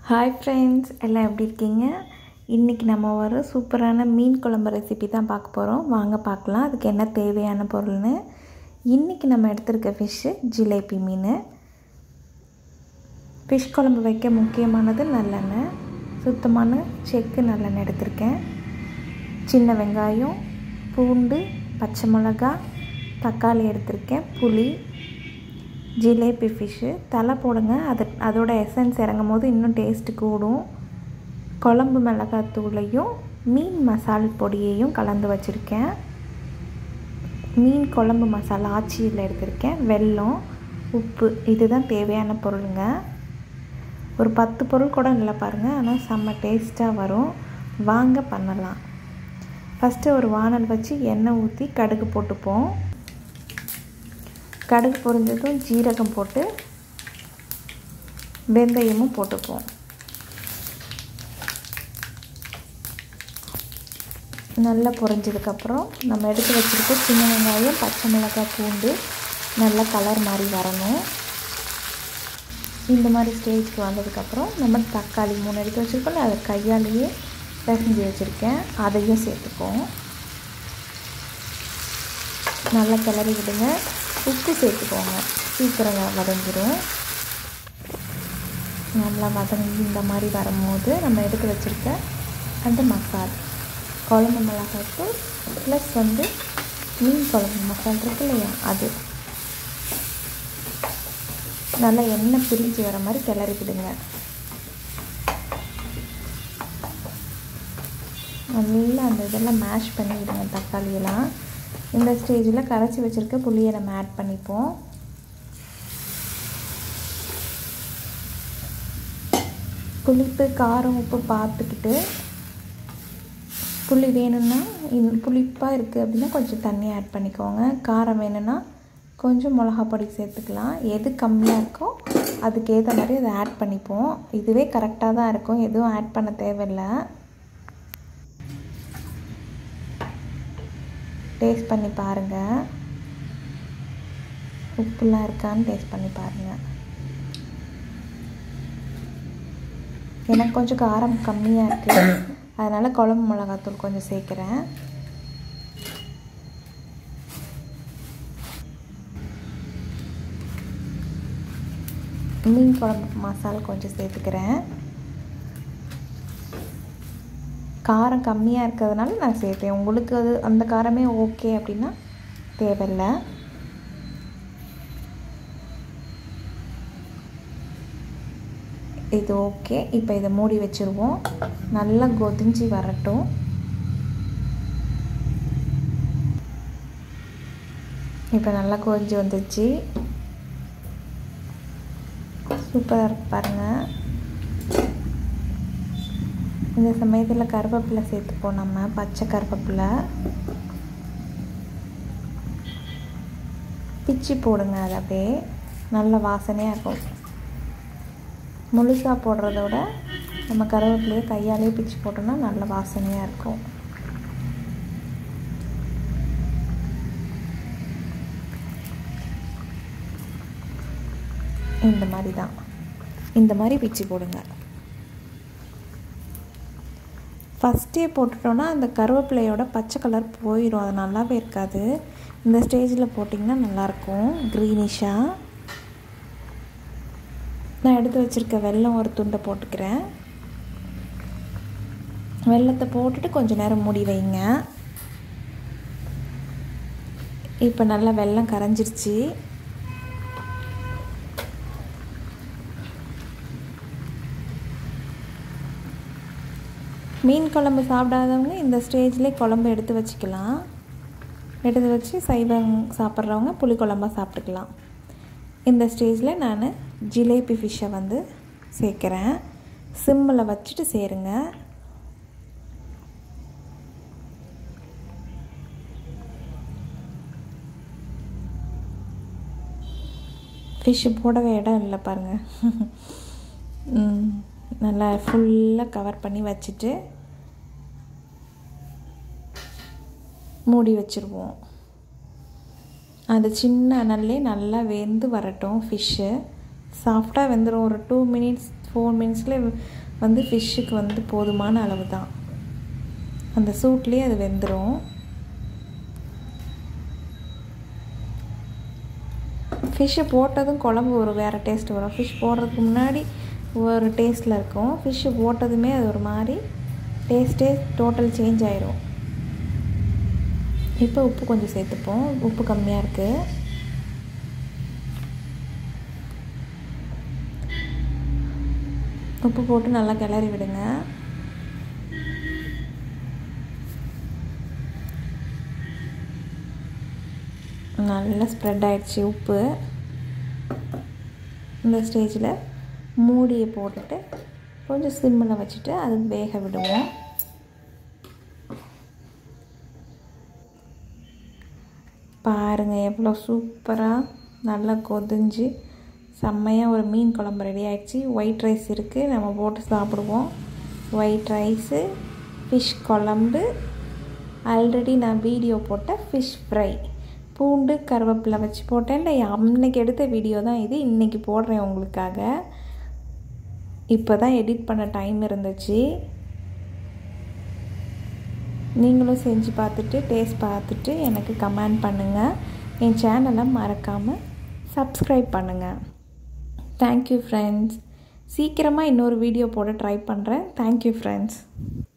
hi friends எல்லாம் எப்படி இருக்கீங்க இன்றைக்கி நம்ம ஒரு சூப்பரான மீன் குழம்பு ரெசிபி தான் பார்க்க போகிறோம் வாங்க பார்க்கலாம் அதுக்கு என்ன தேவையான பொருள்னு இன்றைக்கி நம்ம எடுத்திருக்க ஃபிஷ்ஷு ஜிலேபி மீன் ஃபிஷ் குழம்பு வைக்க முக்கியமானது நல்லெண்ணெய் சுத்தமான செக்கு நல்லெண்ணெய் எடுத்திருக்கேன் சின்ன வெங்காயம் பூண்டு பச்சை மிளகா தக்காளி எடுத்திருக்கேன் புளி ஜிலேபி ஃபிஷ்ஷு தலை போடுங்க அது அதோட எசன்ஸ் இறங்கும் போது இன்னும் டேஸ்ட்டு கூடும் குழம்பு மிளகாத்தூளையும் மீன் மசால் பொடியையும் கலந்து வச்சுருக்கேன் மீன் குழம்பு மசாலா ஆச்சியில் எடுத்திருக்கேன் வெல்லம் உப்பு இதுதான் தேவையான பொருளுங்க ஒரு பத்து பொருள் கூட இல்லை பாருங்கள் ஆனால் செம்ம டேஸ்ட்டாக வரும் வாங்க பண்ணலாம் ஃபஸ்ட்டு ஒரு வானல் வச்சு எண்ணெய் ஊற்றி கடுகு போட்டுப்போம் கடுகு பொரிஞ்சதும் ஜீரகம் போட்டு வெந்தயமும் போட்டுப்போம் நல்லா பொரிஞ்சதுக்கப்புறம் நம்ம எடுத்து வச்சுருக்க சின்ன வெங்காயம் பச்சை மிளகாய் பூண்டு நல்லா கலர் மாதிரி வரணும் இந்த மாதிரி ஸ்டேஜ்க்கு வந்ததுக்கப்புறம் நம்ம தக்காளி மூணு எடுத்து வச்சுருக்கோம்ல அதை கையாலேயே பிசைஞ்சு வச்சுருக்கேன் அதையும் சேர்த்துப்போம் நல்லா கிளறி விடுங்க உப்பு சேர்த்துக்கோங்க சீக்கிரம் வதங்கிடும் நல்லா வதங்கி இந்த மாதிரி வரும்போது நம்ம எடுத்து வச்சுருக்க அந்த மசால் குழம்பு மிளகாத்தூள் ப்ளஸ் வந்து மீன் குழம்பு மசால் இருக்கு இல்லையா அது நல்லா எண்ணெய் பிரிஞ்சு வர மாதிரி கிளறி விடுங்க நல்லா அந்த இதெல்லாம் மேஷ் பண்ணி விடுங்க தக்காளியெல்லாம் இந்த ஸ்டேஜில் கரைச்சி வச்சுருக்க புளியை நம்ம ஆட் பண்ணிப்போம் புளிப்பு காரம் உப்பு பார்த்துக்கிட்டு புளி வேணும்னா புளிப்பாக இருக்குது அப்படின்னா கொஞ்சம் தண்ணி ஆட் பண்ணிக்கோங்க காரம் வேணும்னா கொஞ்சம் மிளகா பொடி சேர்த்துக்கலாம் எது கம்மியாக இருக்கோ அதுக்கு ஏற்ற மாதிரி அதை ஆட் பண்ணிப்போம் இதுவே கரெக்டாக தான் இருக்கும் எதுவும் ஆட் பண்ண தேவையில்லை டேஸ்ட் பண்ணி பாருங்கள் உப்புலாம் இருக்கான்னு டேஸ்ட் பண்ணி பாருங்கள் எனக்கு கொஞ்சம் காரம் கம்மியாக இருக்குது அதனால் குழம்பு மிளகாத்தூள் கொஞ்சம் சேர்க்குறேன் மீன் குழம்பு மசாலா கொஞ்சம் சேர்த்துக்கிறேன் காரம் கம்மியாக இருக்கிறதுனால நான் சேர்த்தேன் உங்களுக்கு அது அந்த காரமே ஓகே அப்படின்னா தேவையில்லை இது ஓகே இப்போ இதை மூடி வச்சுருவோம் நல்லா கொதிஞ்சி வரட்டும் இப்போ நல்லா கொதிஞ்சு வந்துச்சு சூப்பராக இருக்கு பாருங்கள் இந்த சமயத்தில் கருவேப்பிலை சேர்த்துப்போம் நம்ம பச்சை கருவேப்பிலை பிச்சு போடுங்க அது அப்படியே நல்ல வாசனையாக இருக்கும் முழுசாக போடுறதோட நம்ம கருவேப்பிலையை கையாலேயே பிச்சு போட்டோம்னா நல்ல வாசனையாக இருக்கும் இந்த மாதிரி தான் இந்த மாதிரி பிச்சு போடுங்க ஃபஸ்ட்டே போட்டுட்டோன்னா அந்த கருவேப்பிலையோட பச்சை கலர் போயிடும் அது நல்லாவே இருக்காது இந்த ஸ்டேஜில் போட்டிங்கன்னா நல்லாயிருக்கும் க்ரீனிஷாக நான் எடுத்து வச்சுருக்க வெல்லம் ஒரு துண்டை போட்டுக்கிறேன் வெள்ளத்தை போட்டுட்டு கொஞ்சம் நேரம் மூடி வைங்க இப்போ நல்லா வெல்லம் கரைஞ்சிருச்சு மீன் குழம்பு சாப்பிடாதவங்க இந்த ஸ்டேஜ்லேயே குழம்பு எடுத்து வச்சுக்கலாம் எடுத்து வச்சு சைவம் சாப்பிட்றவங்க புளி குழம்பாக சாப்பிட்டுக்கலாம் இந்த ஸ்டேஜில் நான் ஜிலேபி ஃபிஷ்ஷை வந்து சேர்க்குறேன் சிம்மில் வச்சுட்டு சேருங்க ஃபிஷ்ஷு போடவே இடம் இல்லை பாருங்கள் நல்லா ஃபுல்லாக கவர் பண்ணி வச்சுட்டு மூடி வச்சுருவோம் அது சின்ன அனல்லே நல்லா வெந்து வரட்டும் ஃபிஷ்ஷு சாஃப்டாக வெந்துடும் ஒரு டூ மினிட்ஸ் ஃபோர் மினிட்ஸில் வந்து ஃபிஷ்ஷுக்கு வந்து போதுமான அளவு தான் அந்த சூட்லேயே அது வெந்துடும் ஃபிஷ்ஷை போட்டதும் குழம்பு ஒரு வேறு டேஸ்ட் வரும் ஃபிஷ் போடுறதுக்கு முன்னாடி ஒரு டேஸ்ட்டில் இருக்கும் ஃபிஷ்ஷு போட்டதுமே அது ஒரு மாதிரி டேஸ்ட்டே டோட்டல் சேஞ்ச் ஆயிரும் இப்போ உப்பு கொஞ்சம் சேர்த்துப்போம் உப்பு கம்மியாக இருக்குது உப்பு போட்டு நல்லா கிளறி விடுங்க நல்லா ஸ்ப்ரெட் ஆயிடுச்சு உப்பு இந்த ஸ்டேஜில் மூடியை போட்டுட்டு கொஞ்சம் சிம்மில் வச்சுட்டு அது வேக விடுவோம் பாருங்கள் எவ்வளோ சூப்பராக நல்லா கொதிஞ்சு செம்மையாக ஒரு மீன் குழம்பு ரெடி ஆகிடுச்சு ஒயிட் ரைஸ் இருக்குது நம்ம போட்டு சாப்பிடுவோம் ஒயிட் ரைஸு ஃபிஷ் குழம்பு ஆல்ரெடி நான் வீடியோ போட்ட ஃபிஷ் ஃப்ரை பூண்டு கருவேப்பிலை வச்சு போட்டேன் அன்னைக்கு எடுத்த வீடியோ தான் இது இன்றைக்கி போடுறேன் உங்களுக்காக இப்போ தான் எடிட் பண்ண டைம் இருந்துச்சு நீங்களும் செஞ்சு பார்த்துட்டு டேஸ்ட் பார்த்துட்டு எனக்கு கமெண்ட் பண்ணுங்கள் என் சேனலை மறக்காமல் சப்ஸ்கிரைப் பண்ணுங்கள் தேங்க்யூ ஃப்ரெண்ட்ஸ் சீக்கிரமாக இன்னொரு வீடியோ போட ட்ரை பண்ணுறேன் தேங்க்யூ ஃப்ரெண்ட்ஸ்